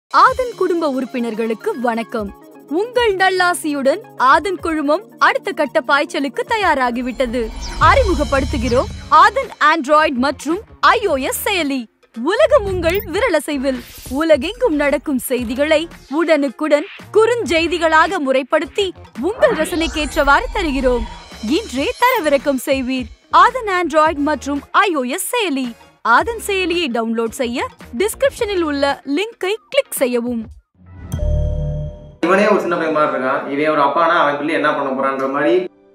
ஆதன் குடும்ப உறுப்பினர்களுக்கு வணக்கம் உங்கள் நல்லாசியுடன் ஆதன் குழுமம் அடுத்த கட்ட பாய்ச்சலுக்கு தயாராகிவிட்டது அறிமுகப்படுத்துகிறோம் ஆதன் ஆண்ட்ராய்டு மற்றும் iOS செயலி உலகம் உங்கள் விரலசைவில் உலகெங்கும் நடக்கும் செய்திகளை உடனுக்குடன் குறுஞ்செய்திகளாக முறைப்படுத்தி உங்கள் ரசனைக்கேற்றவாறு தருகிறோம் இன்றே தரவிறக்கம் செய்வீர் ஆதன் ஆண்ட்ராய்டு மற்றும் iOS செயலி ஆதன் செயலியை டவுன்லோட் செய்ய டிஸ்கிரிப்ஷனில் உள்ள லிங்கை கிளிக் செய்யவும் இவனே ஒரு சின்ன பையன் மாதிரி இருக்கான் இவன் ஒரு அப்பானா அவன் பிள்ளை என்ன பண்ண போறான்ற மாதிரி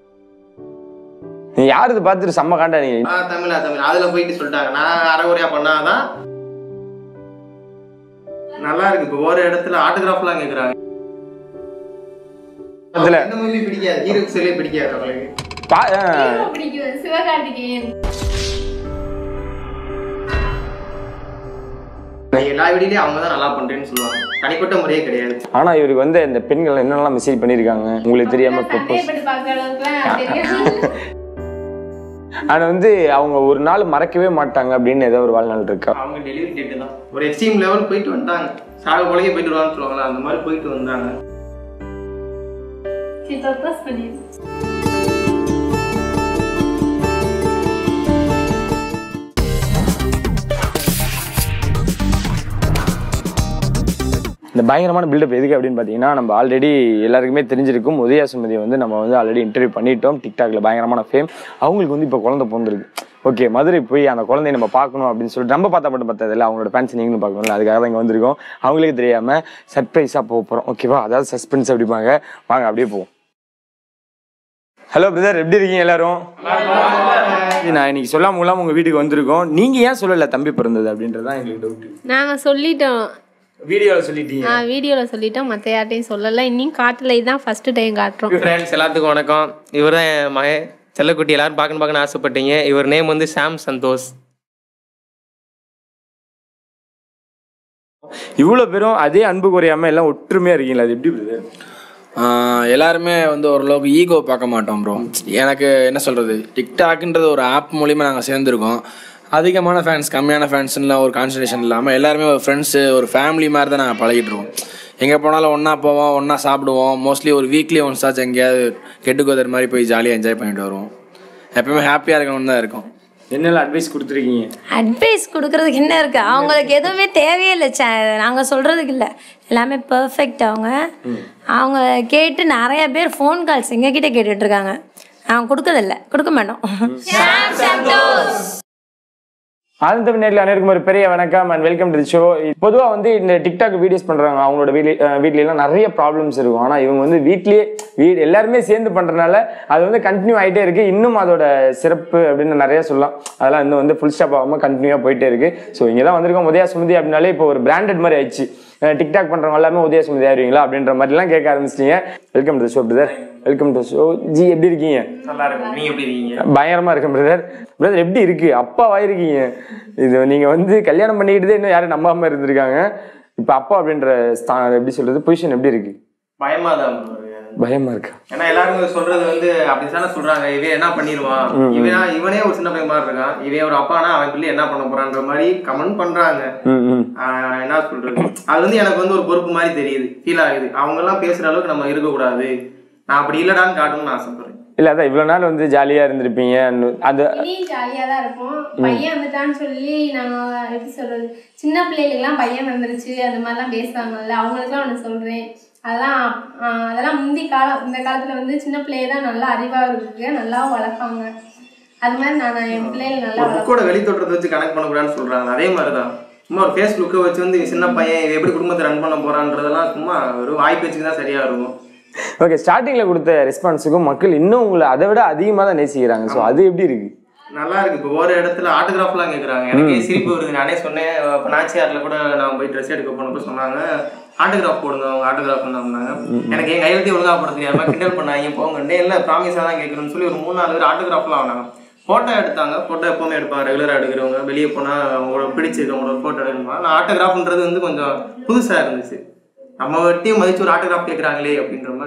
நீ யாரு இது பார்த்துட்டு செம்ம காண்டா நீ ஆ, தமிழா தமிழ் அதுல போயிட்டு சொல்லிட்டாங்க நான் அரைகுறையா பண்ணாதான் நல்லா இருக்கு இப்போ ஒரு இடத்துல ஆட்டோகிராஃப்லாம் கேக்குறாங்க அதுல எந்த மூவி பிடிக்காது ஹீரோ சொல்லி பிடிக்காது அவங்களுக்கு பா- ஆ, ஹீரோ பிடிக்கும் சிவகார்த்திகேயன் எல்லா வீடியோலயும் அவங்க தான் நல்லா பண்றேன்னு சொல்லுவாங்க தனிப்பட்ட முறையே கிடையாது ஆனா இவருக்கு வந்து இந்த பெண்கள் என்னெல்லாம் மெசேஜ் பண்ணிருக்காங்க உங்களுக்கு தெரியாம ப்ரப்போஸ் சண்டைப்பட்டு பார்க்குற அளவுக்குலாம் தெரியும் ஆனா வந்து அவங்க ஒரு நாள் மறக்கவே மாட்டாங்க அப்படின்னு ஏதோ ஒரு வாழ்நாள் இருக்கா அவங்க டெலிவரி டேட்டு தான் ஒரு எக்ஸ்ட்ரீம் லெவல் போயிட்டு வந்துட்டாங்க சாக கொலைக்கு போயிட்டு வருவான்னு சொல்லுவாங்களா அந்த மாதிரி போயிட்டு வந்தாங்க சரி ப்ரப்போஸ் பண்ணிடு இந்த பயங்கரமான பில்டப் எதுக்கு அப்படின்னு பார்த்தீங்கன்னா நம்ம ஆல்ரெடி எல்லாருக்குமே தெரிஞ்சிருக்கும் உதயா சுமதி வந்து நம்ம வந்து ஆல்ரெடி இன்டர்வியூ பண்ணிட்டோம் டிக்டாக்ல பயங்கரமான ஃபேம் அவங்களுக்கு வந்து இப்போ குழந்தை பிறந்திருக்கு ஓகே மதுரை போய் அந்த குழந்தைய நம்ம பார்க்கணும் அப்படின்னு சொல்லிட்டு நம்ம பார்த்தா மட்டும் பார்த்ததில்ல அவங்களோட ஃபேன்ஸ் நீங்களும் பார்க்கணும்ல அதுக்காக தான் இங்கே வந்திருக்கோம் அவங்களுக்கு தெரியாமல் சர்ப்ரைஸாக போக போகிறோம் ஓகேவா அதாவது சஸ்பென்ஸ் அப்படிப்பாங்க வாங்க அப்படியே போவோம் ஹலோ பிரதர் எப்படி இருக்கீங்க எல்லாரும் நான் இன்னைக்கு சொல்லாம கொள்ளாம உங்க வீட்டுக்கு வந்திருக்கோம் நீங்க ஏன் சொல்லல தம்பி பிறந்தது அப்படின்றது தான் எங்களுக்கு டவுட் நாங்கள் சொல்லிட்டோம் வீடியோவில் சொல்லிட்டீங்க வீடியோவில் சொல்லிட்டோம் மற்ற யார்ட்டையும் சொல்லலை இன்னும் காட்டல இதுதான் ஃபர்ஸ்ட் டைம் காட்டுறோம் ஃப்ரெண்ட்ஸ் எல்லாத்துக்கும் வணக்கம் இவர் தான் என் மகன் செல்லக்குட்டி எல்லாரும் பார்க்கணும் பார்க்கணும் ஆசைப்பட்டீங்க இவர் நேம் வந்து சாம் சந்தோஷ் இவ்வளவு பேரும் அதே அன்பு குறையாம எல்லாம் ஒற்றுமையா இருக்கீங்களா அது எப்படி பிரதர் ஆஹ் எல்லாருமே வந்து ஓரளவுக்கு ஈகோ பார்க்க மாட்டோம் ப்ரோ எனக்கு என்ன சொல்கிறது டிக்டாக்ன்றது ஒரு ஆப் மூலிமா நாங்கள் சேர்ந்துருக்கோம் அதிகமான ஃபேன்ஸ் கம்மியான ஃபேன்ஸ்லாம் ஒரு கான்சன்ட்ரேஷன் இல்லாமல் எல்லாருமே ஒரு ஃப்ரெண்ட்ஸு ஒரு ஃபேமிலி மாதிரி தான் நாங்கள் பழகிட்டு இருக்கோம் எங்கே போனாலும் ஒன்றா போவோம் ஒன்றா சாப்பிடுவோம் மோஸ்ட்லி ஒரு வீக்லி ஒன்ஸ் ஆச்சு எங்கேயாவது கெட்டுக்கோதர் மாதிரி போய் ஜாலியாக என்ஜாய் பண்ணிட்டு வருவோம் எப்பவுமே ஹாப்பியாக இருக்கணும்னு தான் இருக்கும் என்னெல்லாம் அட்வைஸ் கொடுத்துருக்கீங்க அட்வைஸ் கொடுக்கறதுக்கு என்ன இருக்கு அவங்களுக்கு எதுவுமே தேவையே இல்லை சே நாங்கள் சொல்றதுக்கு இல்லை எல்லாமே பெர்ஃபெக்ட் அவங்க அவங்க கேட்டு நிறைய பேர் ஃபோன் கால்ஸ் எங்ககிட்ட கேட்டுட்டு இருக்காங்க அவங்க கொடுக்கறதில்ல கொடுக்க மாட்டோம் ஆனந்த நேரில் அனைவருக்கும் ஒரு பெரிய வணக்கம் அண்ட் வெல்கம் டு ஷோ பொதுவாக வந்து இந்த டிக்டாக் வீடியோஸ் பண்ணுறாங்க அவங்களோட வீட்ல வீட்லலாம் நிறைய ப்ராப்ளம்ஸ் இருக்கும் ஆனால் இவங்க வந்து வீட்லயே வீடு எல்லாருமே சேர்ந்து பண்ணுறதுனால அது வந்து கண்டினியூ ஆகிட்டே இருக்கு இன்னும் அதோட சிறப்பு அப்படின்னு நிறைய சொல்லலாம் அதெல்லாம் இன்னும் வந்து ஃபுல் ஸ்டாப் ஆகாமல் கண்டினியூவாக போயிட்டே இருக்கு ஸோ இங்கே தான் வந்திருக்கோம் உதயா சுமதி அப்படின்னாலே இப்போ ஒரு பிராண்டட் மாதிரி ஆயிடுச்சு டிக்டாக் பண்ணுறவங்க எல்லாமே உதயா சுமதி ஆயிருவீங்களா அப்படின்ற மாதிரிலாம் கேட்க ஆரம்பிச்சிட்டீங்க welcome to show brother welcome to show ji எப்படி இருக்கீங்க நல்லா இருக்கும் நீங்க எப்படி இருக்கீங்க பயங்கரமா இருக்கேன் பிரதர் பிரதர் எப்படி இருக்கு அப்பாவா இருக்கீங்க இது நீங்க வந்து கல்யாணம் பண்ணிக்கிட்டதே இன்னும் யாரும் நம்பாம இருந்திருக்காங்க இப்ப அப்பா அப்படின்ற ஸ்தா- எப்படி சொல்றது பொசிஷன் எப்படி இருக்கு பயமா தான் bro இருக்கு. பயமா இருக்கா ஏன்னா எல்லாரும் சொல்றது வந்து அப்படி தானே சொல்றாங்க இவன் என்ன பண்ணிடுவான் இவனா இவனே ஒரு சின்ன பையன் மாதிரி இருக்கான் இவன் ஒரு அப்பானா அவன் பிள்ளை என்ன பண்ண போறான்ற மாதிரி கமெண்ட் பண்றாங்க ம் ம் ஆஹ் என்ன சொல்றது அது வந்து எனக்கு வந்து ஒரு பொறுப்பு மாதிரி தெரியுது ஃபீல் ஆகுது அவங்க எல்லாம் பேசுற அளவுக்கு நம்ம இருக்கக்கூடாது நான் அப்படி இல்லடான்னு காட்டணும்னு ஆசைப்படுறேன் இல்ல அதான் இவ்வளவு நாள் வந்து ஜாலியா இருந்திருப்பீங்க அன்னு- அது இனியும் ஜாலியாக தான் இருப்போம் பையன் வந்துட்டான்னு சொல்லி நாங்கள் எப்படி சொல்கிறது சின்ன பிள்ளைகளுக்கெல்லாம் பையன் வந்துருச்சு அது மாதிரிலாம் பேசுவாங்கல்ல அவங்களுக்குலாம் ஒன்று சொல்கிறேன் அதெல்லாம் ஆஹ் அதெல்லாம் முந்தி காலம் இந்த காலத்தில் வந்து சின்ன பிள்ளைய தான் நல்லா அறிவாக இருக்கு நல்லா வளர்ப்பாங்க அது மாதிரி நான் நான் என் பிள்ளைகளை நல்லா ஒரு வளர்ப்பேன் புக்கோட வெளித்தோற்றத்தை வச்சு கனெக்ட் பண்ணக்கூடாதுன்னு சொல்றாங்க அதே மாதிரிதான் சும்மா ஒரு ஃபேஸ் லுக்கை வச்சு வந்து சின்ன பையன் இவன் எப்படி குடும்பத்தை ரன் பண்ண போறான்றதெல்லாம் சும்மா ஒரு வாய்ப்பு வச்சுக்கு தான் சரியா இருக்கும் ஓகே ஸ்டார்டிங்ல கொடுத்த ரெஸ்பான்ஸுக்கும் மக்கள் இன்னும் உங்களை அதை விட அதிகமா தான் நேசிக்கிறாங்க ஸோ அது எப்படி இருக்கு நல்லா இருக்கு இப்போ ஒரு இடத்துல ஆட்டோகிராஃப்லாம் கேட்குறாங்க எனக்கே சிரிப்பு வருது நானே சொன்னேன் இப்போ நாச்சியாரில் கூட நான் போய் ட்ரெஸ் எடுக்க போனப்போ சொன்னாங்க ஆட்டோகிராஃப் போடுங்க அவங்க ஆட்டோகிராஃப் பண்ணாங்க எனக்கு என் கையெழுத்தி ஒழுங்கா போட தெரியாம கிண்டல் பண்ணாங்க போங்க இல்லை ப்ராமிஸாக தான் கேட்குறேன்னு சொல்லி ஒரு மூணு நாலு பேர் ஆட்டோகிராஃப்லாம் வாங்கினாங்க ஃபோட்டோ எடுத்தாங்க ஃபோட்டோ எப்பவுமே எடுப்பாங்க ரெகுலராக எடுக்கிறவங்க வெளியே போனால் அவங்களோட பிடிச்சிருக்கவங்களோட ஃபோட்டோ எடுப்பாங்க நான் ஆட்டோகிராஃப்ன்றது வந்து கொஞ்சம் புதுசாக இருந்துச்சு நம்ம வட்டியும் மதிச்சு ஒரு ஆட்டோகிராஃப் கேட்குறாங்களே அப்படின்ற மாதிரி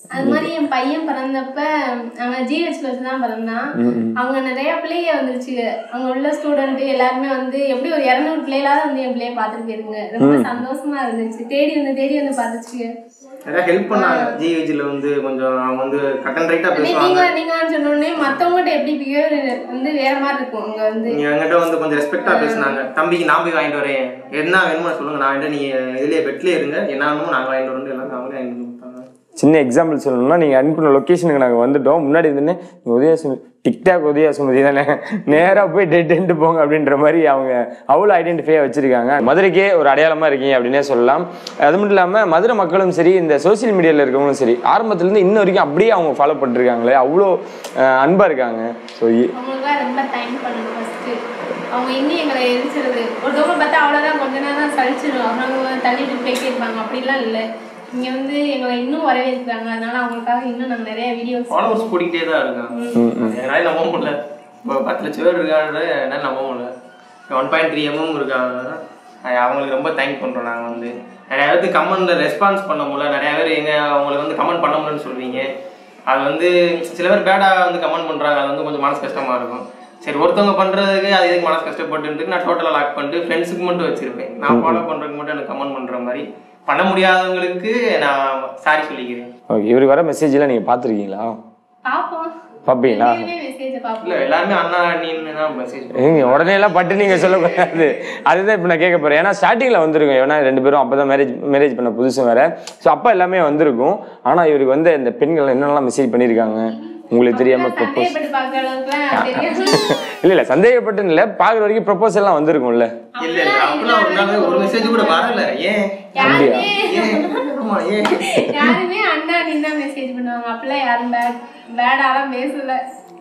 அது மாதிரி என் பையன் பிறந்தப்ப அவன் ஜிஹெச்ல வச்சு தான் பிறந்தான் அவங்க நிறைய பிள்ளைங்க வந்துருச்சு அங்க உள்ள ஸ்டூடெண்ட் எல்லாருமே வந்து எப்படி ஒரு இரநூறு பிள்ளைகளாவது வந்து என் பிள்ளைய பார்த்துட்டு போயிருங்க ரொம்ப சந்தோஷமா இருந்துச்சு தேடி வந்து தேடி வந்து பார்த்துச்சு நிறைய ஹெல்ப் பண்ணாங்க ஜிஹெச்ல வந்து கொஞ்சம் அவங்க வந்து கட்டன் ரைட்டா அதே பேசுவாங்க நீங்க நீங்க சொன்ன உடனே மத்தவங்ககிட்ட எப்படி பிஹேவ் வந்து வேற மாதிரி இருக்கும் அங்க வந்து நீங்க என்கிட்ட வந்து கொஞ்சம் ரெஸ்பெக்டா பேசுனாங்க தம்பிக்கு நான் போய் வாங்கிட்டு வரேன் என்ன வேணுமோ சொல்லுங்க நான் வந்து நீங்க இதுலயே பெட்லயே இருங்க என்ன வேணுமோ நாங்க வாங்கிட்டு வரணும் எல்லாமே அவங்களே வாங்கிட்டு வந்து கொடுத்தாங்க சின்ன எக்ஸாம்பிள் சொல்லணும்னா நீங்கள் அனுப்பின லொக்கேஷனுக்கு நாங்கள் வந்துட்டோம் முன்னாடி இருந்துன்னு உதயா சுமதி டிக்டாக் உதயா சுமதி தானே நேராக போய் டெட் டென்ட்டு போங்க அப்படின்ற மாதிரி அவங்க அவ்வளோ ஐடென்டிஃபையாக வச்சுருக்காங்க மதுரைக்கே ஒரு அடையாளமாக இருக்கீங்க அப்படின்னே சொல்லலாம் அது மட்டும் இல்லாமல் மதுரை மக்களும் சரி இந்த சோஷியல் மீடியாவில் இருக்கவங்களும் சரி ஆரம்பத்துலேருந்து இன்ன வரைக்கும் அப்படியே அவங்க ஃபாலோ பண்ணிருக்காங்களே அவ்வளோ அன்பாக இருக்காங்க ஸோ அவங்களுக்குலாம் ரொம்ப டைம் பண்ணணும் ஃபர்ஸ்ட் அவங்க இன்னும் எங்களை எரிச்சிருது ஒருத்தவங்க பார்த்தா அவ்வளோதான் கொஞ்ச நேரம் சளிச்சிடும் அவங்க தள்ளிட்டு போயிட்டே இருப்பாங்க அப்படிலாம் இல்லை இங்க வந்து எங்களை இன்னும் வரவேற்கிறாங்க அதனால அவங்களுக்காக இன்னும் நாங்கள் நிறைய வீடியோஸ் ஃபாலோவர்ஸ் கூட்டிகிட்டே தான் இருக்காங்க என்னால நம்ப முடியல இப்போ பத்து லட்சம் பேர் இருக்காங்க என்னால் நம்ப முடியல ஒன் பாயிண்ட் த்ரீ எம்எம் இருக்காங்க அஹ் அவங்களுக்கு ரொம்ப தேங்க் பண்ணுறோம் நாங்கள் வந்து நிறைய பேருக்கு கமெண்ட்ல ரெஸ்பான்ஸ் பண்ண முடியல நிறைய பேர் எங்க அவங்களுக்கு வந்து கமெண்ட் பண்ண முடியலன்னு சொல்றீங்க அது வந்து சில பேர் பேடாக வந்து கமெண்ட் பண்ணுறாங்க அது வந்து கொஞ்சம் மனசு கஷ்டமா இருக்கும் சரி ஒருத்தவங்க பண்றதுக்கு அது எதுக்கு மனசு கஷ்டப்பட்டு நான் டோட்டலாக லாக் பண்ணிட்டு ஃப்ரெண்ட்ஸுக்கு மட்டும் வச்சிருப்பேன் நான் ஃபாலோ பண்றதுக்கு மட்டும் எனக்கு கமெண்ட் பண்ற மாதிரி பண்ண முடியாதவங்களுக்கு நான் சாரி சொல்லிக்கிறேன் ஓகே இவருக்கு வர மெசேஜ்லாம் நீங்கள் பார்த்துருக்கீங்களா பார்ப்போம் பார்ப்பீங்களா மெசேஜ் பார்ப்போம் இல்ல எல்லாருமே அண்ணா அண்ணின்னு தான் மெசேஜ் ஏங்க உடனே எல்லாம் பட்டு நீங்க சொல்லக்கூடாது அதுதான் இப்போ நான் கேட்க போறேன் ஏன்னா ஸ்டார்டிங்ல வந்திருக்கும் ஏன்னா ரெண்டு பேரும் அப்பதான் மேரேஜ் மேரேஜ் பண்ண புதுசு வேற ஸோ அப்பா எல்லாமே வந்திருக்கும் ஆனா இவருக்கு வந்து இந்த பெண்கள் என்னென்னலாம் மெசேஜ் பண்ணியிருக்காங்க உங்களுக்கு தெரியாம ப்ரப்போஸ் சந்தேகப்பட்டு பார்க்குற அளவுக்குலாம் தெரியாது இல்ல இல்ல சந்தேகப்பட்டு இல்ல பாக்குற வரைக்கும் ப்ரப்போஸ் எல்லாம் வந்திருக்கும்ல இல்ல இல்ல அப்படிலாம் ஒரு நாள் ஒரு மெசேஜ் கூட வரல ஏன் அப்படியா? ஏன் ஆமா ஏன் யாருமே அண்ணா நீ தான் மெசேஜ் பண்ணுவாங்க அப்பெல்லாம் யாரும் பேட் பேடாலாம் பேசல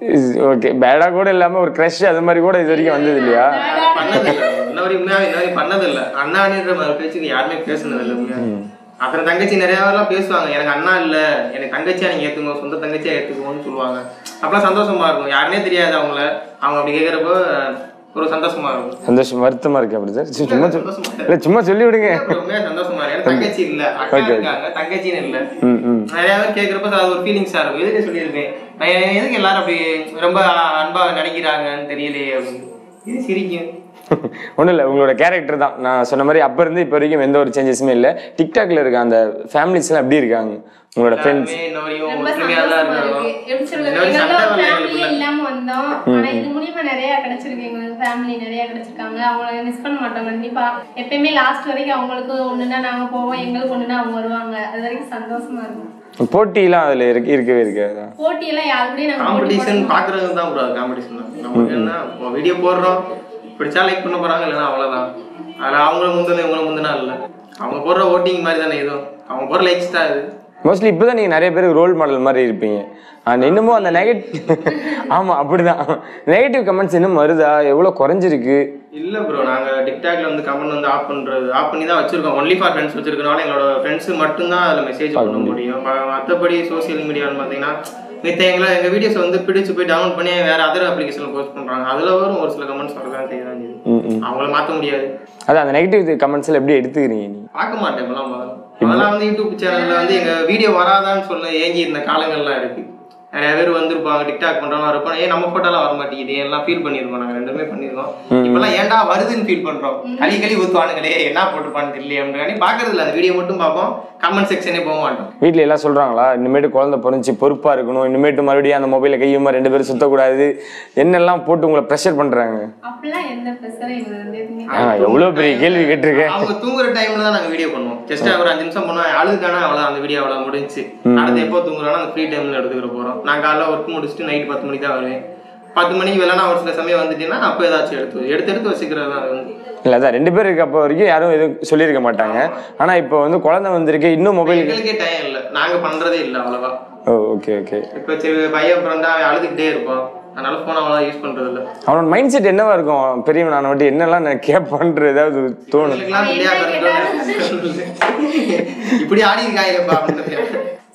ஓகே பேடா கூட இல்லாம ஒரு க்ரஷ் அது மாதிரி கூட இது வரைக்கும் வந்தது இல்லையா பண்ணது இல்ல இன்ன வரைக்கும் உண்மையாவே இன்ன வரைக்கும் பண்ணது இல்ல அண்ணான்ற மாதிரி பேச்சுக்கு யாருமே பேசுனது இல்ல உண்மையா அப்புறம் தங்கச்சி நிறைய பேர்லாம் பேசுவாங்க எனக்கு அண்ணா இல்ல எனக்கு தங்கச்சியா நீங்க ஏத்துக்கோ சொந்த தங்கச்சியா ஏத்துக்கோன்னு சொல்லுவாங்க அப்பெல்லாம் சந்தோஷமா இருக்கும் யாருனே தெரியாது அவங்கள அவங்க அப்படி கேக்குறப்போ ஒரு சந்தோஷமா இருக்கும் சந்தோஷம் வருத்தமா இருக்கு அப்படி சார் சும்மா சொல் சந்தோஷமா இருக்கு. இல்ல சும்மா சொல்லி விடுங்க உண்மையா சந்தோஷமா இருக்கு எனக்கு தங்கச்சி இல்ல அக்கா Okay. இருக்காங்க தங்கச்சின்னு இல்ல ம் ம் நிறைய பேர் கேட்குறப்ப அது ஒரு ஃபீலிங்ஸாக இருக்கும் எதுக்கு சொல்லியிருப்பேன் நான் எ- எதுக்கு எல்லாரும் அப்படி ரொம்ப அன்பா நினைக்கிறாங்கன்னு தெரியலையே அப்படின்னு இது சிரிக்கும் ஒன்றும் இல்லை உங்களோட கேரக்டர் தான் நான் சொன்ன மாதிரி அப்போ இருந்து இப்போ வரைக்கும் எந்த ஒரு சேஞ்சஸுமே இல்லை டிக்டாக்ல இருக்க அந்த ஃபேமிலிஸ்லாம் எப்படி இருக்காங்க உங்களோட ஃப்ரெண்ட்ஸ் எல்லாருமே இன்ன வரையும் ரொம்ப ஒற்றுமையா தான் சந்தோஷமா இருக்கிறோம் இருக்கு எப்படி சொல்றது இன்ன வரையும் எங்களோட சண்டை வரல ஃபேமிலியே எங்களுக்குள்ள இல்லாம வந்தோம் ஆனா இது மூலியமா நிறைய கிடைச்சிருக்கு எங்களுக்கு ஃபேமிலி நிறைய கிடைச்சிருக்காங்க அவங்கள மிஸ் பண்ண மாட்டோம் கண்டிப்பா எப்பயுமே லாஸ்ட் வரைக்கும் அவங்களுக்கு ஒண்ணுன்னா நாங்க போவோம் எங்களுக்கு ஒண்ணுன்னா அவங்க வருவாங்க அது வரைக்கும் சந்தோஷமா இருக்கும் போட்டிலாம் அதில் இருக்கு இருக்கவே இருக்காது போட்டியெல்லாம் யாரு கூடயும் நாங்க போட்டி காம்படிஷன் போட பாக்குறது தான் ப்ரோ காம்படிஷன் தான் நமக்கு என்ன வீடியோ போடுறோம் பிடிச்சா லைக் பண்ண போறாங்க இல்லைன்னா அவ்வளவுதான் அதுல அவங்கள முந்தின இவங்கள முந்தினா இல்ல அவங்க போடுற ஓட்டிங் மாதிரி தானே இதுவும் அவங்க போடுற லைக்ஸ் தான் இது மோஸ்ட்லி இப்போ தான் நீங்கள் நிறைய பேருக்கு ரோல் மாடல் மாதிரி இருப்பீங்க அண்ட் இன்னமும் அந்த நெகட்டிவ் ஆமாம் அப்படிதான் நெகட்டிவ் கமெண்ட்ஸ் இன்னும் வருதா எவ்வளோ குறைஞ்சிருக்கு இல்ல ப்ரோ நாங்க டிக்டாக்ல வந்து கமெண்ட் வந்து ஆஃப் பண்றது ஆஃப் பண்ணி தான் வச்சிருக்கோம் ஒன்லி ஃபார் ஃப்ரெண்ட்ஸ் வச்சிருக்கனால எங்களோட ஃப்ரெண்ட்ஸ் மட்டும்தான் அதுல மெசேஜ் பண்ண முடியும் ம- மத்தபடி சோஷியல் மீடியான்னு பாத்தீங்கன்னா மித்த எங்களை எங்க வீடியோஸ் வந்து பிடிச்சு போய் டவுன்லோட் பண்ணி வேற அதர் அப்ளிகேஷன்ல போஸ்ட் பண்றாங்க அதுல வரும் ஒரு சில கமெண்ட்ஸ் வரதான் செய்யதான் செய்யுது ம் ம் அவங்கள மாத்த முடியாது அதான் அந்த நெகட்டிவ் கமெண்ட்ஸ்ல எப்படி எடுத்துக்கிறீங்க நீ பார்க்க மாட்டேன் இப்பெல்லாம் முதல்ல முதல்ல வந்து யூடியூப் சேனல்ல வந்து எங்க வீடியோ வராதான்னு சொல்ல ஏங்கி இருந்த காலங்கள்லாம் இருக்கு நிறைய பேர் வந்திருப்பாங்க டிக்டாக் பண்றவங்க இருப்போம் ஏன் நம்ம போட்டோலாம் வர மாட்டேங்குது எல்லாம் ஃபீல் பண்ணிருக்கோம் நாங்க ரெண்டுமே பண்ணிருக்கோம் இப்பெல்லாம் ஏன்டா வருதுன்னு ஃபீல் பண்றோம் களி களி ஊத்துவானுங்களே என்ன போட்டுப்பான்னு தெரியல அப்படின்னு பாக்குறது இல்ல அந்த வீடியோ மட்டும் பார்ப்போம் கமெண்ட் செக்ஷனே போக மாட்டோம் வீட்டில் எல்லாம் சொல்றாங்களா இனிமேட்டு குழந்தை பிறந்துச்சு பொறுப்பா இருக்கணும் இனிமேட்டு மறுபடியும் அந்த மொபைலை கையுமா ரெண்டு பேரும் சுத்தக்கூடாது என்னெல்லாம் போட்டு உங்களை ப்ரெஷர் பண்றாங்க அப்படிலாம் எந்த பிரச்சனையும் எங்களுக்கு வந்து எதுவுமே ஆ எவ்வளோ பெரிய கேள்வி கேட்டிருக்கேன் அவங்க தூங்குற டைம்ல தான் நாங்க வீடியோ பண்ணுவோம் ஜஸ்ட் ஒரு அஞ்சு நிமிஷம் பண்ணுவோம் அழுதுக்கான அவ்வளவு அந்த வீடியோ அவ்வளவு முடிஞ்சு அடுத்து எப்போ தூங்குறோம்னா அந்த ஃப்ரீ டைம்ல எடுத்துக்கிற போறோம் நான் காலைல ஒர்க் முடிச்சுட்டு நைட் பத்து மணிக்கு தான் வருவேன் பத்து மணிக்கு வேலைனா ஒரு சில சமயம் வந்துட்டீங்கன்னா அப்போ ஏதாச்சும் எடுத்து எடுத்து எடுத்து வச்சுக்கிறது தான் அது வந்து இல்லை அதான் ரெண்டு பேர் இருக்கப்போ வரைக்கும் யாரும் எதுவும் சொல்லியிருக்க மாட்டாங்க ஆனா இப்போ வந்து குழந்தை வந்திருக்கு இன்னும் மொபைல் எங்களுக்கே டைம் இல்ல நாங்க பண்றதே இல்ல அவ்வளவா ஓ ஓகே ஓகே இப்ப சரி பையன் பிறந்தா அவன் அழுதுகிட்டே இருப்பான் அதனால போன் அவ்வளோ யூஸ் பண்றது இல்ல அவனோட மைண்ட் செட் என்னவா இருக்கும் பெரியவன் நான் வந்துட்டு என்னெல்லாம் நான் கேட்பான்ற ஏதாவது தோணும் எங்களுக்கெல்லாம் பிள்ளையா பிறந்தோம் இப்படி ஆடி இருக்காங்கப்பா அப்படின்னு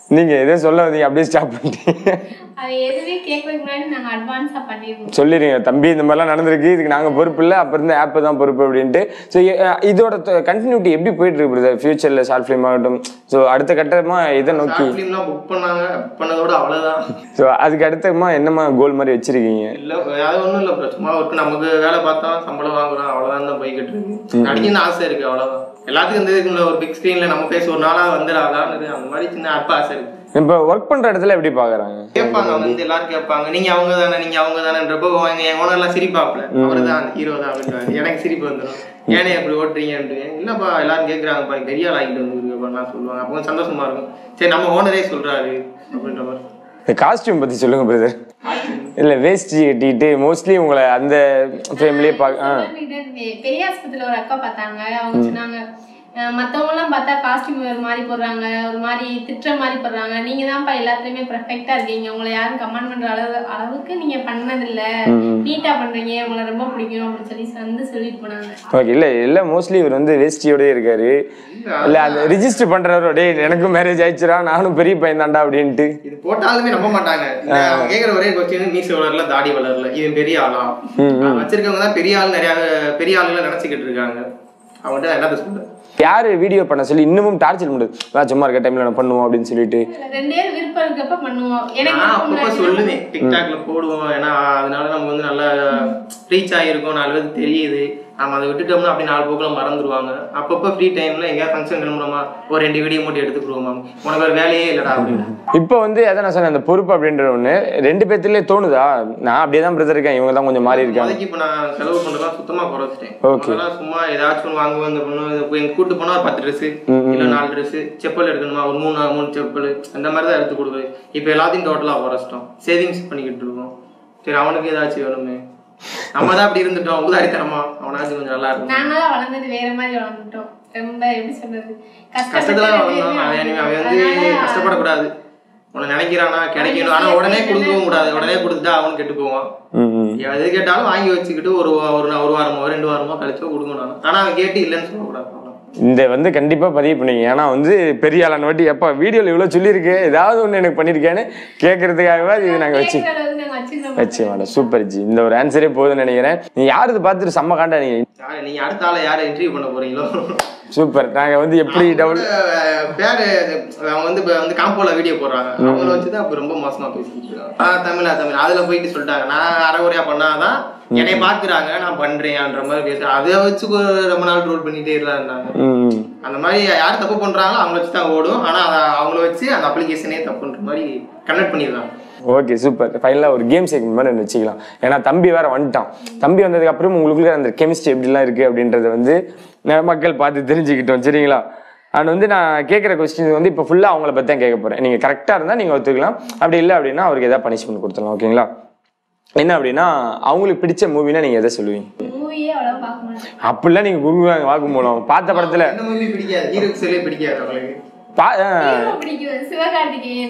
நீங்க எதுவும் சொல்ல வந்தீங்க அப்படியே ஸ்டாப் பண்ணிட்டீங்க அது எதுவுமே கேட்கறதுக்கு முன்னாடி நாங்க அட்வான்ஸா பண்ணிடுவோம் சொல்லிடுங்க தம்பி இந்த மாதிரிலாம் நடந்திருக்கு இதுக்கு நாங்க பொறுப்பு இல்லை அப்ப இருந்த ஆப் தான் பொறுப்பு அப்படின்ட்டு ஸோ இதோட கண்டினியூட்டி எப்படி போயிட்டு இருக்கு பிரதர் ஃபியூச்சர்ல ஷார்ட் ஃபிலிம் ஆகட்டும் ஸோ அடுத்த கட்டமா இதை நோக்கி ஷார்ட் ஃபிலிம்லாம் புக் பண்ணாங்க புக் பண்ணதோட அவ்வளவுதான் ஸோ அதுக்கு அடுத்தமா என்னமா கோல் மாதிரி வச்சிருக்கீங்க இல்ல அது ஒண்ணும் இல்ல bro. சும்மா ஒர்க் நமக்கு வேலை பார்த்தா சம்பளம் வாங்குறோம் அவ்வளவுதான் தான் போய்கிட்டு இருக்கு நடிக்கணும்னு ஆசை இருக்கு அவ்வளவுதான் எல்லாத்துக்கும் இந்த இதுக்குள்ள ஒரு பிக் ஸ்கிரீன்ல நம்ம பேச ஒரு நாளா வந்துடாதான்னு அந்த மாதிரி சின்ன அப்ப ஆசை இருக்கு இப்போ ஒர்க் பண்ற இடத்துல எப்படி பாக்குறாங்க கேட்பாங்க அவங்க வந்து எல்லாரும் கேட்பாங்க நீங்க அவங்க தானே நீங்க அவங்க தானேன்றப்போ அவங்க என் ஓனர் எல்லாம் சிரிப்பாப்ல அவர் தான் ஹீரோ தான் அப்படின்றாரு எனக்கு சிரிப்பு வந்துடும் ஏனே அப்படி ஓட்டுறீங்கன்ட்டு இல்லப்பா எல்லாரும் கேட்கறாங்கப்பா நீ பெரிய ஆள் ஆகிட்டு வந்துருக்கப்பா நான் சொல்லுவாங்க அப்போ கொஞ்சம் சந்தோஷமா இருக்கும் சரி நம்ம ஓனரே சொல்றாரு அப்படின்ற மாதிரி இந்த காஸ்டியூம் பத்தி சொல்லுங்க பிரதர் இல்ல வேஷ்டி கட்டிட்டு மோஸ்ட்லி உங்களை அந்த ஃபேமிலியே பார்க்க ஆ பெரிய ஆஸ்பத்திரியில ஒரு அக்கா பார்த்தாங்க அவங்க சொன்னாங்க அஹ் மத்தவங்க எல்லாம் பார்த்தா காஸ்டியூம் ஒரு மாதிரி போடுறாங்க ஒரு மாதிரி திட்டுற மாதிரி போடுறாங்க நீங்க தான்ப்பா எல்லாத்துலயுமே பெர்ஃபெக்டா இருக்கீங்க உங்களை யாரும் கமெண்ட் பண்ற அளவு அளவுக்கு நீங்க பண்ணது இல்ல நீட்டா பண்றீங்க உங்களை ரொம்ப பிடிக்கும் அப்படின்னு சொல்லி வந்து சொல்லிட்டு போனாங்க ஓகே இல்ல இல்ல மோஸ்ட்லி இவர் வந்து வேஷ்டியோடய இருக்காரு இல்ல அந்த ரிஜிஸ்டர் பண்றவரோ டேய் எனக்கும் மேரேஜ் ஆயிடுச்சுடா நானும் பெரிய பையன் தான்டா அப்படின்ட்டு இது போட்டாலுமே நம்ப மாட்டாங்க இந்த அவங்க கேக்குற ஒரே கொஸ்டின் மீச வளரல தாடி வளரல இவன் பெரிய ஆளா அவன் வச்சிருக்கவங்க தான் பெரிய ஆள் நிறைய பெரிய ஆளுங்களை நினைச்சுக்கிட்டு இருக்காங்க அவன்கிட்ட நான் என்னத்த சொல்ல யாரு வீடியோ பண்ண சொல்லி இன்னமும் டார்ச்சர் பண்ணுது நான் சும்மா இருக்க டைம்ல நான் பண்ணுவோம் அப்படின்னு சொல்லிட்டு ரெண்டு பேரும் விருப்பம் இருக்கப்ப பண்ணுவோம் எனக்கு நான் விருப்பம் அப்பப்ப இல்லாட்டி சொல்லுவேன் டிக்டாக்ல போடுவோம் ஏன்னா அதனால நம்ம வந்து நல்லா ரீச் ஆகிருக்கோம் நாலு பேருக்கு தெரியுது நம்ம அதை விட்டுட்டோம்னா அப்படி நாலு போக்குல மறந்துடுவாங்க அப்பப்போ ஃப்ரீ டைம்ல எங்கேயா ஃபங்க்ஷன் கிளம்புறோமா ஒரு ரெண்டு வீடியோ மட்டும் எடுத்துக்கிடுவோம் மேம் உனக்கு ஒரு வேலையே இல்லடா அப்படின்னு இப்போ வந்து அதான் நான் சொன்னேன் அந்த பொறுப்பு அப்படின்ற ஒண்ணு ரெண்டு பேர்த்துலயே தோணுதா நான் அப்படியே தான் பிரதர் இருக்கேன் இவங்க தான் கொஞ்சம் மாறி இருக்காங்க இப்போதைக்கு இப்போ நான் செலவு பண்றதெல்லாம் சுத்தமா குறைச்சிட்டேன் Okay. அதெல்லாம் சும்மா ஏதாச்சும் ஒன்று வாங்குவோம் இந்த பொண்ணு இது இப்போ எங்க கூட்டு போனா ஒரு பத்து ட்ரெஸ் இல்ல நாலு ட்ரெஸ் செப்பல் எடுக்கணுமா ஒரு மூணு மூணு செப்பல் அந்த மாதிரி தான் எடுத்து கொடுக்குறது இப்போ எல்லாத்தையும் டோட்டலா குறைச்சிட்டோம் சேவிங்ஸ் பண்ணிக்கிட்டு இருக்கோம் சரி அவனுக்கு ஏதாச்சும் வேணுமே நம்ம தான் அப்படி இருந்துட்டோம் உதாரித்தனமா அவனாச்சும் கொஞ்சம் நல்லா இருக்கும் நாங்களாம் வளர்ந்தது வேற மாதிரி வளர்ந்துட்டோம் ரொம்ப எப்படி சொல்றது கஷ்டத்துல வளர்ந்தோம் அவன் இனிமே அவன் வந்து அதனால கஷ்டப்படக்கூடாது உன்னை நினைக்கிறானா கிடைக்கணும் ஆனா உடனே கொடுக்கவும் கூடாது உடனே கொடுத்துட்டா அவனும் கெட்டு போவான் ம், ம். எது கேட்டாலும் வாங்கி வச்சுக்கிட்டு ஒரு வா- ஒரு நா- ஒரு வாரமோ ரெண்டு வாரமோ கழிச்சோ கொடுக்கணும் நானு. ஆனா அவன் கேட்டு இல்லைன்னு சொல்லக்கூடாது அவ்வளவுதான். இந்த வந்து கண்டிப்பா பதிவு பண்ணீங்க ஏன்னா வந்து பெரிய ஆளான வாட்டி எப்ப வீடியோல இவ்வளவு சொல்லியிருக்கு ஏதாவது ஒண்ணு எனக்கு பண்ணிருக்கேன்னு கேட்கறதுக்காகவே இது நாங்க வச்சு கேக்குற அளவுக்கு நாங்க வச்சிருந்தோம் வச்சு மேடம் சூப்பர் ஜி இந்த ஒரு ஆன்சரே போதும்னு நினைக்கிறேன் நீங்க யாரு இதை பார்த்துட்டு செம்ம காண்டா நீங்க யாரு நீங்க அடுத்த ஆளை யாரை இன்டர்வியூ பண்ண போறீங்களோ சூப்பர் நாங்க வந்து எப்படி டபுள் அஹ் பேரு அவங்க வந்து இப்ப வந்து காம்போல வீடியோ போடுறாங்க அவங்கள வச்சுதான் அப்ப ரொம்ப மோசமா பேசிட்டு இருக்காங்க ஆ தமிழா தமிழ் அதுல போயிட்டு சொல்லிட்டாங்க நான் அரைகுறையா பண்ணாதான் என்னை பாக்குறாங்க நான் பண்றேன்ன்ற மாதிரி பேச அதை வச்சு ஒரு ரொம்ப நாள் ட்ரோல் பண்ணிட்டே இருந்தாங்க ம் அந்த மாதிரி யார் தப்பு பண்றாங்களோ அவங்கள வச்சு தான் ஓடும் ஆனா அத அவங்கள வச்சு அந்த அப்ளிகேஷனே தப்புன்ற மாதிரி கனெக்ட் பண்ணிடுறாங்க ஓகே சூப்பர் ஃபைனலாக ஒரு கேம் செக்மெண்ட் மாதிரி ஒண்ணு வச்சுக்கலாம் ஏன்னா தம்பி வேற வந்துட்டான் தம்பி வந்ததுக்கு அப்புறம் உங்களுக்குள்ள அந்த கெமிஸ்ட்ரி எப்படிலாம் இருக்கு அப்படின்றத வந்து அஹ், மக்கள் பார்த்து தெரிஞ்சுக்கிட்டோம் சரிங்களா அண்ட் வந்து நான் கேட்குற கொஸ்டின் வந்து இப்போ ஃபுல்லாக அவங்கள பற்றி தான் கேட்க போகிறேன் நீங்கள் கரெக்டாக இருந்தால் நீங்கள் ஒத்துக்கலாம் அப்படி இல்லை அப்படின்னா அவருக்கு எதாவது பனிஷ்மெண்ட் கொடுத்துடலாம் ஓகேங்களா என்ன அப்படின்னா அவங்களுக்கு பிடிச்ச மூவினா நீங்கள் எதை சொல்லுவீங்க மூவியே அவ்வளவு பார்க்க மாட்டேன் அப்படிலாம் நீங்கள் குருவாங்க வாக்கு மூலம் பார்த்த படத்தில் இந்த மூவி பிடிக்காது ஹீரோ சொல்லி பிடிக்காது அவங்களுக்கு பா அஹ், ஹீரோ பிடிக்கும் சிவகார்த்திகேயன்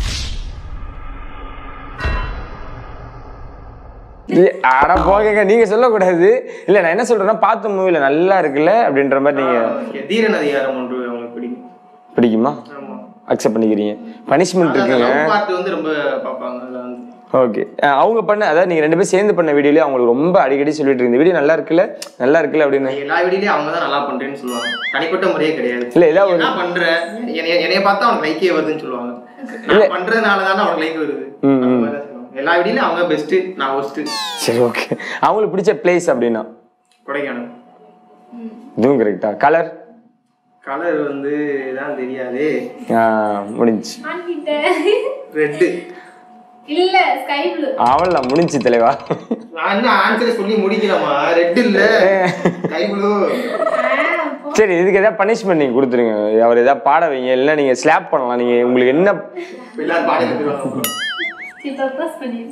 இல்ல, அட போகங்க நீங்க சொல்லக்கூடாது இல்ல நான் என்ன சொல்றேன்னா பார்த்த மூவில நல்லா இருக்குல்ல அப்படின்ற மாதிரி நீங்க Okay, தீரன் அதிகாரம் ஒன்று அவங்களுக்கு பிடிக்கும் பிடிக்குமா ஆமா அக்செப்ட் பண்ணிக்கிறீங்க பனிஷ்மெண்ட் இருக்குங்க பார்ட் வந்து ரொம்ப பார்ப்பாங்க அதுல வந்து ஓகே அவங்க பண்ண அதாவது நீங்க ரெண்டு பேரும் சேர்ந்து பண்ண வீடியோலயே அவங்களுக்கு ரொம்ப அடிக்கடி சொல்லிட்டு இருந்த வீடியோ நல்லா இருக்குல்ல நல்லா இருக்குல்ல அப்படின்னு எல்லா வீடியோலயும் அவங்க தான் நல்லா பண்றேன்னு சொல்லுவாங்க தனிப்பட்ட முறையே கிடையாது இல்ல ஏதாவது ஒரு என்ன பண்ற என்னைய என்னைய பார்த்தா அவனுக்கு லைக்கே வருதுன்னு சொல்லுவாங்க நான் பண்றதுனால தானே அவனுக்கு லைக் வருது ம், அந்த மாதிரி தான் சொல்லுவாங்க. எல்லா வீடியோலயும் அவங்க பெஸ்ட் நான் ஒஸ்ட் சரி ஓகே அவங்களுக்கு பிடிச்ச பிளேஸ் அப்படின்னா கொடைக்கானல் இதுவும் கரெக்டா கலர் கலர் வந்து தான் தெரியாது முடிஞ்சு மாட்டிட்டேன் ரெட்டு இல்ல ஸ்கை ப்ளூ அவள் முடிஞ்சு தலைவா நான் இன்னும் ஆன்சரை சொல்லி முடிக்கலாமா ரெட் இல்ல கை ப்ளூ சரி இதுக்கு ஏதாவது பனிஷ்மெண்ட் நீங்க கொடுத்துருங்க அவர் ஏதாவது பாட வைங்க இல்லைன்னா நீங்க ஸ்லாப் பண்ணலாம் நீங்க உங்களுக்கு என்ன எல்லாரும் பாடி கட்டுவாங்க சரி ப்ரப்போஸ் பண்ணிடு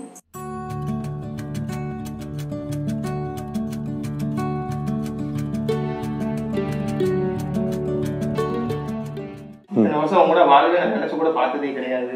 இந்த வருஷம் அவங்க கூட வாழ்வே நான் நினைச்சு கூட பார்த்ததே கிடையாது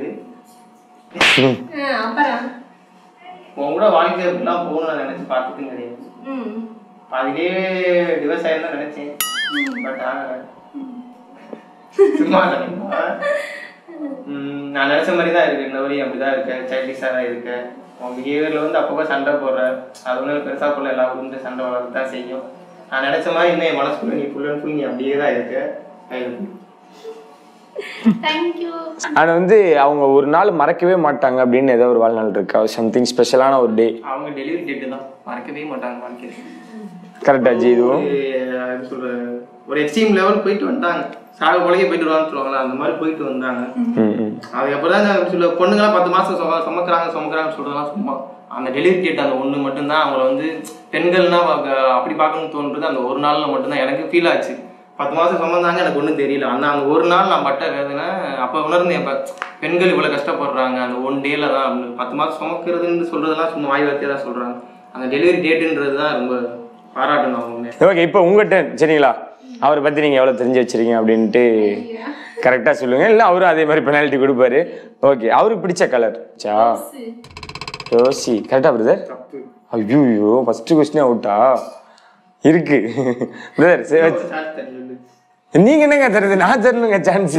ஆ, அப்புறம் உன் கூட வாழ்க்கை எப்படிலாம் போகணும்னு நான் நினைச்சு பார்த்ததும் கிடையாது ம் பாதிலே விவசாயம் தான் நினைச்சேன் பட் ஆகல சும்மா நினைப்பா. ம், நான் நினைச்ச மாதிரி தான் இருக்கு இந்த வரையும் அப்படிதான் இருக்கேன் சைல்டிஷா தான் இருக்கேன் உன் பிஹேவியர்ல வந்து அப்பப்போ சண்டை போடுற அது ஒன்றும் பெருசா போல எல்லா ஊரும் சண்டை வளர்த்து தான் செய்யும் நான் நினைச்ச மாதிரி இன்னும் என் மனசுக்குள்ள நீ ஃபுல் அண்ட் ஃபுல் நீ அப்படியே தான் இருக்க I love you. தேங்க்யூ ஆனா வந்து அவங்க ஒரு நாள் மறக்கவே மாட்டாங்க அப்படின்னு ஏதோ ஒரு வாழ்நாள் இருக்கா சம்திங் ஸ்பெஷலான ஒரு டே அவங்க டெலிவரி டேட்டு தான் மறக்கவே மாட்டாங்க வாழ்க்கையில கரெக்டா ஜி இதுவும் ஒரு, எப்படி சொல்றது ஒரு எக்ஸ்ட்ரீம் லெவல் போயிட்டு வந்தாங்க சாக போலயே போயிட்டு வருவான்னு சொல்லுவாங்களா அந்த மாதிரி போயிட்டு வந்தாங்க ம், ம். அதுக்கப்புறம் தான் நான் சொல்ல பொண்ணுங்களாம் பத்து மாசம் சும சுமக்கிறாங்க சுமக்கிறாங்கன்னு சொல்றதெல்லாம் சும்மா அந்த டெலிவரி டேட் அந்த ஒண்ணு மட்டும்தான் அவங்கள வந்து பெண்கள்னா அவங்க அப்படி பார்க்கணும்னு தோன்றது அந்த ஒரு நாள்ல மட்டும்தான் எனக்கு ஃபீல் ஆச்சு பத்து மாசம் சுமந்தாங்க எனக்கு ஒன்றும் தெரியல அந்த அந்த ஒரு நாள் நான் பட்ட வேதனை அப்போ உணர்ந்தேன் இப்போ பெண்கள் இவ்வளவு கஷ்டப்படுறாங்க அந்த ஒன் டேல தான் அப்படின்னு பத்து மாசம் சுமக்கிறதுன்னு சொல்றதெல்லாம் சும்மா வாய் வார்த்தையாக தான் சொல்றாங்க அந்த டெலிவரி டேட்டுன்றது தான் ரொம்ப பாராட்டணும் அவங்க ஓகே இப்போ உங்க turn சரிங்களா அவரை பத்தி நீங்க எவ்வளவு தெரிஞ்சு வச்சிருக்கீங்க அப்படின்ட்டு கரெக்டா சொல்லுங்க இல்ல அவரும் அதே மாதிரி பெனால்ட்டி கொடுப்பாரு ஓகே அவருக்கு பிடிச்ச கலர் சா ரோசி கரெக்டா பிரதர் ஐயோ ஃபர்ஸ்ட் கொஸ்டின் அவுட்டா இருக்கு பிரதர் சரி வச்சு- சார்ஜ் தண்ணி சொல்லு. நீங்க என்னங்க தருது நான் தரணுங்க சான்ஸ்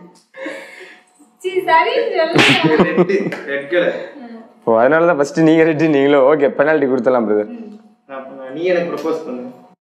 சி சரி சொல்லுங்க ரெட்டு ரெட் கலர் ஓ அதனால தான் ஃபர்ஸ்ட் நீங்க ரெட்டு நீங்களும் ஓகே பெனால்ட்டி கொடுத்தலாம் பிரதர் நீ எனக்கு ப்ரப்போஸ் பண்ணு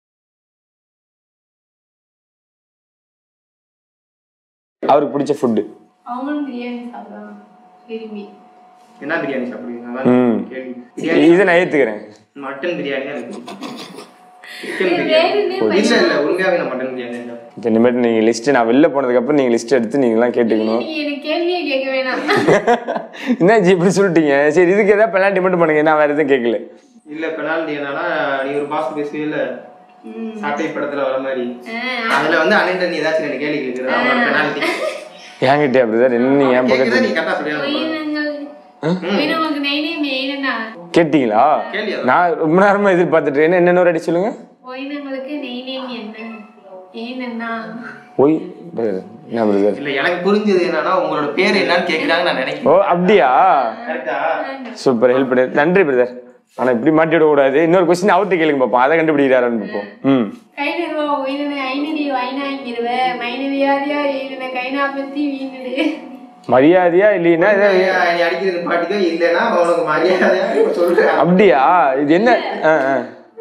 அவருக்கு பிடிச்ச ஃபுட்டு அவங்களும் பிரியாணி சாப்பிடுவாங்க விரும்பி என்ன பிரியாணி சாப்பிடுவீங்க ம். அதான் கேள்வி பிரியாணி இதை நான் ஏத்துக்கிறேன் மட்டன் பிரியாணி தான் எனக்கு பிடிக்கும். சிக்கன் வேறு பிரியாணி இல்ல இல்ல உண்மையாவே நான் மட்டன் பிரியாணி தான் சாப்பிடுவேன். இப்போ இனிமேட்டு நீங்கள் லிஸ்ட்டு நான் வெளில போனதுக்கப்புறம் நீங்கள் லிஸ்ட் எடுத்து நீங்களாம் கேட்டுக்கணும் நீ எனக்கு கேள்வியே கேட்க வேணாம் என்னாச்சு இப்படி சொல்லிட்டீங்க சரி இதுக்கு ஏதாவது பெனால்ட்டி மட்டும் பண்ணுங்க நான் வேறு எதுவும் கேட்கல இல்ல பெனால்டி என்னன்னா நீ ஒரு பாஸ் பேசுவே இல்ல சாட்டை படத்துல வர மாதிரி அதுல வந்து அனண்டன் நீ ஏதாச்சும் ரெண்டு கேள்வி கேட்கிறதா அவனோட பெனால்டி ஏங்கிட்டே பிரதர் என்ன நீ என் கேட்கிறத பக்கத்து நீ கரெக்டா சொல்லிடணும் உயிரினங்கள் உயிரினங்களுக்கு நெய்னே மெயினா கேட்டீங்களா கேள்வி அதான். நான் ரொம்ப நேரமா எதிர்பார்த்துட்டு இருக்கேன் என்ன இன்னொரு அடி சொல்லுங்க உயிரினங்களுக்கு நெய்னேம் என்ன ஏன்னா ஒய் brother, என்ன பிரதர் இல்ல எனக்கு புரிஞ்சது என்னன்னா உங்களோட பேர் என்னன்னு கேக்குறாங்க நான் நினைக்கிறேன் ஓ அப்படியா கரெக்டா சூப்பர் ஹெல்ப் பண்ணி நன்றி பிரதர் ஆனா இப்படி மாட்டி விட கூடாது இன்னொரு கொஸ்டின் அவர்கிட்ட கேளுங்க பார்ப்போம் அதை கண்டுபிடிக்கிறாருன்னு பார்ப்போம் ம் கை நிறுவா உயிரின ஐநடி ஐநாங்கிருவ மைனவியாதியா உயிரின கை நாற்பத்தி வீணடு மரியாதையா இல்லைன்னா இதை- நீ அடிக்கிறது பாட்டிக்கோ இல்லைன்னா உனக்கு மரியாதையா சொல்றேன் அப்படியா இது என்ன ஆ ஆ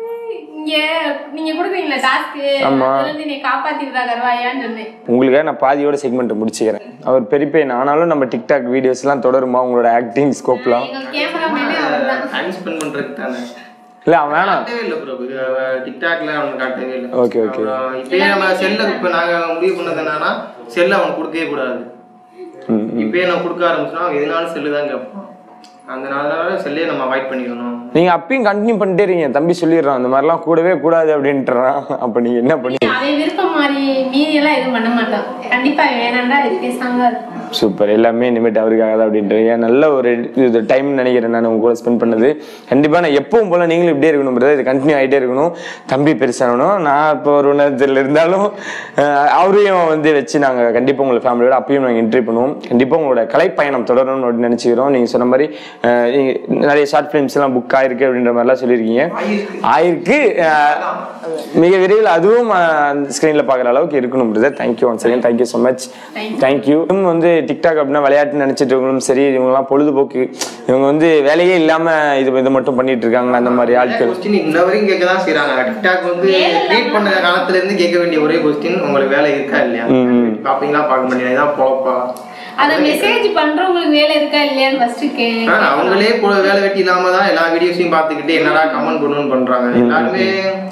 இங்க நீங்க கொடுக்குறீங்களா டாஸ்க்கு ஆமா. அதுல இருந்து நீ காப்பாத்திடுறா கருவாயான்னு சொன்னேன் உங்களுக்காக நான் பாதியோட செக்மெண்ட் முடிச்சுக்கிறேன் அவர் பெரியப்பையன் ஆனாலும் நம்ம டிக்டாக் வீடியோஸ்லாம் தொடருமா உங்களோட ஆக்டிங் ஸ்கோப்லாம் எங்க கேமராமேனே அவர்தான் டைம் ஸ்பெண்ட் பண்றதுக்கு தானே இல்லை அவன் வேணாம் காட்டவே இல்லை ப்ரோ டிக்டாக்ல அவனுக்கு காட்டவே இல்லை Okay, okay. அப்புறம் இப்பயே நம்ம செல்ல இப்ப நாங்க முடிவு பண்ணது என்னன்னா செல்ல அவனுக்கு கொடுக்கவே கூடாது ம், இப்பயே நான் கொடுக்க ஆரம்பிச்சோம் அவன் எதுனாலும் செல்லு தான் கேட்பான் அந்த நாளால செல்லே நம்ம அவாய்ட் பண்ணிக்கணும் நீங்க அப்பயும் கண்டினியூ பண்ணிட்டே இருக்கீங்க தம்பி சொல்லிடுறான் அந்த மாதிரிலாம் கூடவே கூடாது அப்படின்ட்டுறான் அப்ப நீங்க என்ன பண்ணி அவன் விருப்பம் மாதிரி மீறி எல்லாம் எதுவும் பண்ண மாட்டான் கண்டிப்பா வேணாண்டா இது பேசாம இருக்கும் சூப்பர் எல்லாமே இனிமேட்டு அவருக்காக தான் அப்படின்றீங்க நல்ல ஒரு இது டைம் நினைக்கிறேன் நான் உங்க கூட ஸ்பெண்ட் பண்ணது கண்டிப்பா நான் எப்பவும் போல நீங்களும் இப்படியே இருக்கணும் brother. இது கண்டினியூ ஆகிட்டே இருக்கணும் தம்பி பெருசாகணும் நான் இப்போ ஒரு உணர்த்தில் இருந்தாலும் அஹ், அவரையும் வந்து வச்சு நாங்கள் கண்டிப்பாக உங்களை ஃபேமிலியோட அப்பயும் நாங்கள் என்ட்ரி பண்ணுவோம் கண்டிப்பாக உங்களோட கலைப்பயணம் தொடரணும்னு அப்படின்னு நினச்சிக்கிறோம் நீங்கள் சொன்ன மாதிரி அஹ், நீங்க நிறைய ஷார்ட் ஃபிலிம்ஸ் எல்லாம் புக் ஆயிருக்கு அப்படின்ற மாதிரிலாம் சொல்லியிருக்கீங்க ஆயிருக்கு அஹ், மிக விரைவில் அதுவும் ஸ்க்ரீனில் பார்க்குற அளவுக்கு இருக்கணும் brother thank you once again thank you so much thank you வந்து டிக்டாக் அப்படின்னா விளையாட்டு நினைச்சிட்டு இருக்கணும் சரி இவங்கெல்லாம் பொழுதுபோக்கு இவங்க வந்து வேலையே இல்லாம இது இது மட்டும் பண்ணிட்டு இருக்காங்க அந்த மாதிரி ஆட்கள் கொஸ்டின் இன்ன வரைக்கும் கேட்க தான் செய்றாங்க டிக்டாக் வந்து ட்ரீட் பண்ண காலத்துல இருந்து கேட்க வேண்டிய ஒரே கொஸ்டின் உங்களுக்கு வேலை இருக்கா இல்லையா பாப்பீங்களா பார்க்க மாட்டீங்களா இதான் போப்பா அத மெசேஜ் பண்றவங்களுக்கு வேலை இருக்கா இல்லையான்னு ஃபர்ஸ்ட் கே ஆ, அவங்களே கூட வேலை வெட்டி இல்லாம தான் எல்லா வீடியோஸையும் பார்த்துக்கிட்டு என்னடா கமெண்ட் பண்ணணும்னு பண்றாங்க எல்லாருமே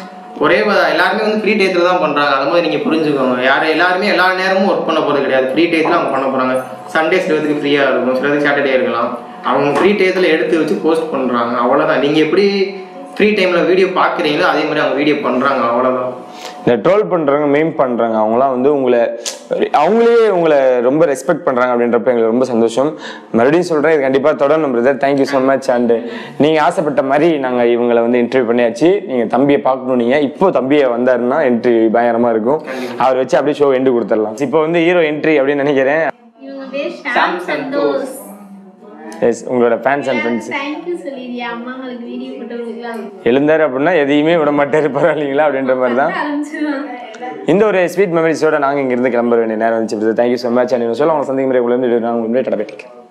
ஒரே வ- எல்லாருமே வந்து ஃப்ரீ டயத்துல தான் பண்றாங்க அது மாதிரி நீங்க புரிஞ்சுக்கோங்க யாரும் எல்லாருமே எல்லா நேரமும் ஒர்க் பண்ண போறது கிடையாது ஃப்ரீ டயத்துல அவங்க பண்ண போறாங்க சண்டே சிலதுக்கு ஃப்ரீயா இருக்கும் சிலதுக்கு சாட்டர்டே இருக்கலாம் அவங்க ஃப்ரீ டயத்துல எடுத்து வச்சு போஸ்ட் பண்றாங்க அவ்வளவுதான் நீங்க எப்படி ஃப்ரீ டைம்ல வீடியோ பாக்குறீங்களோ அதே மாதிரி அவங்க வீடியோ பண்றாங்க அவ்வளவுதான் இந்த ட்ரோல் பண்றவங்க மெயின் பண்றாங்க அவங்களாம் வந்து உங்களை அவங்களே உங்களை ரொம்ப ரெஸ்பெக்ட் பண்றாங்க அப்படின்றப்ப எங்களுக்கு ரொம்ப சந்தோஷம் மறுபடியும் சொல்றேன் இது கண்டிப்பா தொடரணும் brother thank you so much and நீங்க ஆசைப்பட்ட மாதிரி நாங்க இவங்களை வந்து இன்டர்வியூ பண்ணியாச்சு நீங்க தம்பியை பார்க்கணும் நீங்க இப்போ தம்பியை வந்தாருன்னா என்ட்ரி பயங்கரமா இருக்கும் அவர் வச்சு அப்படியே ஷோ எண்டு கொடுத்துடலாம் இப்போ வந்து ஹீரோ என்ட்ரி அப்படின்னு நினைக்கிறேன் இவங்க பேர் ஷாம் சந்தோஷ் எஸ் உங்களோட ஃபேன்ஸ் அண்ட் ஃப்ரெண்ட்ஸ் தேங்க்யூ சொல்லிடுறியா அம்மாங்களுக்கு வீடியோ போட்டவங்களுக்குலாம் எழுந்தாரு அப்படின்னா எதையுமே விட மாட்டாரு பரவாயில்லைங்களா அப்படின்ற மாதிரி தான் ஆரம்பிச்சிருவாங்க இந்த ஒரு ஸ்வீட் மெமரிஸோட நாங்கள் இங்கிருந்து கிளம்ப வேண்டிய நேரம் வந்துச்சு தேங்க்யூ ஸோ மச் அண்ட் சொல்ல அவங்க சந்திக்கும் முறை உங்களை வந்து நான் உங்களை டடா